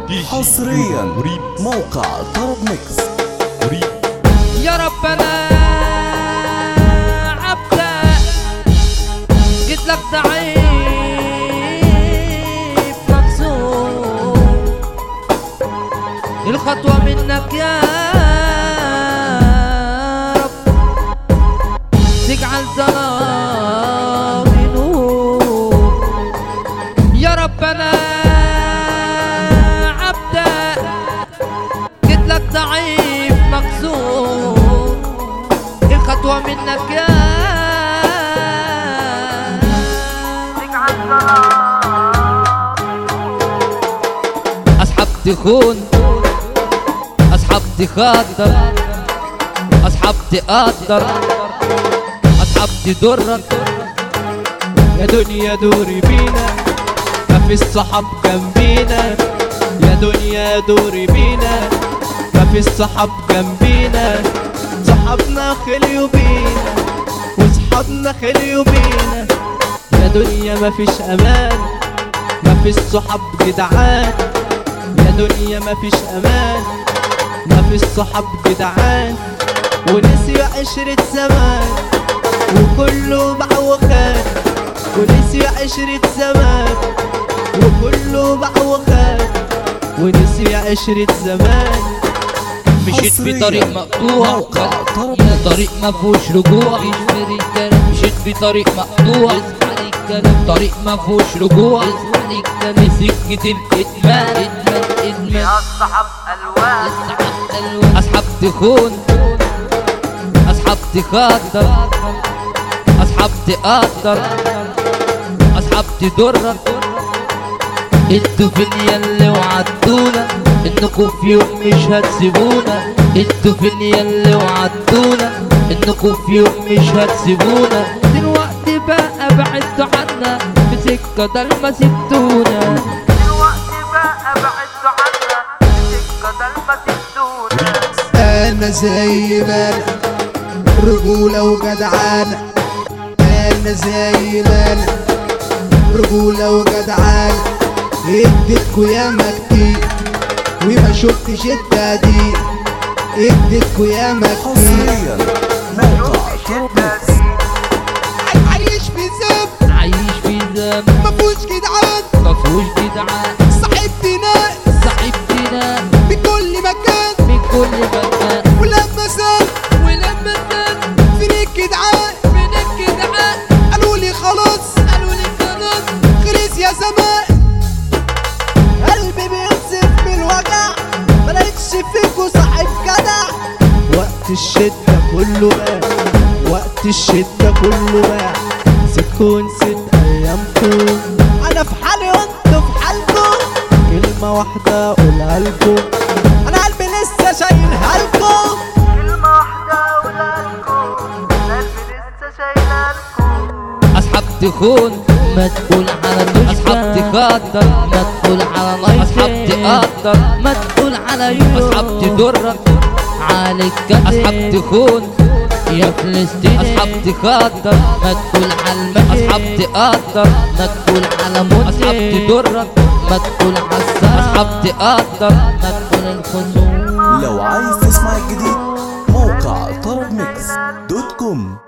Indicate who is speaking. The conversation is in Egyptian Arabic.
Speaker 1: حصريا موقع طرب ميكس
Speaker 2: يا رب انا عبدك جيت لك ضعيف مكسور الخطوة منك يا رب تجعل ظلامي نور يا رب انا عبدك جيت لك ضعيف مكسور الخطوة منك يا أصحاب تخون أصحاب تخاطر أصحاب تقدر أصحاب تضرك
Speaker 3: يا دنيا دوري بينا ما في الصحاب جنبينا يا دنيا دوري بينا ما في الصحاب جنبينا صحابنا خليوا بينا وصحابنا خليوا بينا يا دنيا ما فيش امان ما في الصحاب جدعان يا دنيا ما فيش امان ما في الصحاب جدعان ونسيوا عشرة زمان وكله باع وخان ونسي عشرة زمان وكله باع وخان ونسي عشرة زمان
Speaker 2: مشيت في
Speaker 1: حصرياً
Speaker 2: طريق مقطوع
Speaker 1: موقع طرب
Speaker 2: يا طريق ما فيهوش رجوع مشيت في طريق مقطوع طريق ما فيهوش رجوع سكة الإدمان إدمان
Speaker 4: الصحاب ألوان
Speaker 2: أصحاب تخون أصحاب تخاطر أصحاب تقدر أصحاب تضرك انتوا فين ياللي وعدونا انكم في يوم مش هتسيبونا انتوا فين ياللي وعدونا انكم في يوم مش هتسيبونا دلوقتي بقى بعدتوا عنا في سكة ضلمة سبتونا
Speaker 4: دلوقتي بقى بعدوا عنا سكة ضلمة سبتونا
Speaker 5: انا زي ما انا رجولة وجدعانة انا زي ما انا رجولة وجدعانة اديتكوا ياما كتير وما شفتش التقدير اديتكوا ياما كتير
Speaker 1: حصريا موقع طرب ميكس
Speaker 5: عايش في ذنب
Speaker 2: عايش في زمن
Speaker 5: مفهوش جدعان
Speaker 2: مفهوش جدعان
Speaker 5: صاحبتي ناس
Speaker 2: صاحبتنا
Speaker 5: بكل مكان
Speaker 2: من كل مكان
Speaker 5: ولما سال
Speaker 2: ولما زاد
Speaker 5: فين الجدعان
Speaker 2: من الجدعان
Speaker 5: قالوا لي خلاص
Speaker 2: قالوا لي خلاص
Speaker 5: خلص يا زمان قلبي بينزف من الوجع ما لقيتش فيكوا صاحب جدع وقت الشدة كله باع وقت الشدة كله باع سيبكوا ونسيت أيامكم أنا في حالي وأنتوا في حالكم كلمة واحدة أقولها لكم أنا قلبي لسه شايلها لكم
Speaker 4: كلمة واحدة أقولها قلبي لسه شايلها لكم
Speaker 2: اصحاب تخون ما تقول على دنيا اصحاب تقدر ما تقول على نايف اصحاب تقدر ما تقول على يوم اصحاب تضرك عليك اصحاب تخون يا فلسطين اصحاب تقدر ما تقول على المحي اصحاب تقدر ما تقول على موت اصحاب تضرك ما تقول على السهر اصحاب تقدر ما تقول الخصوم
Speaker 1: لو عايز تسمع الجديد موقع طرب ميكس دوت كوم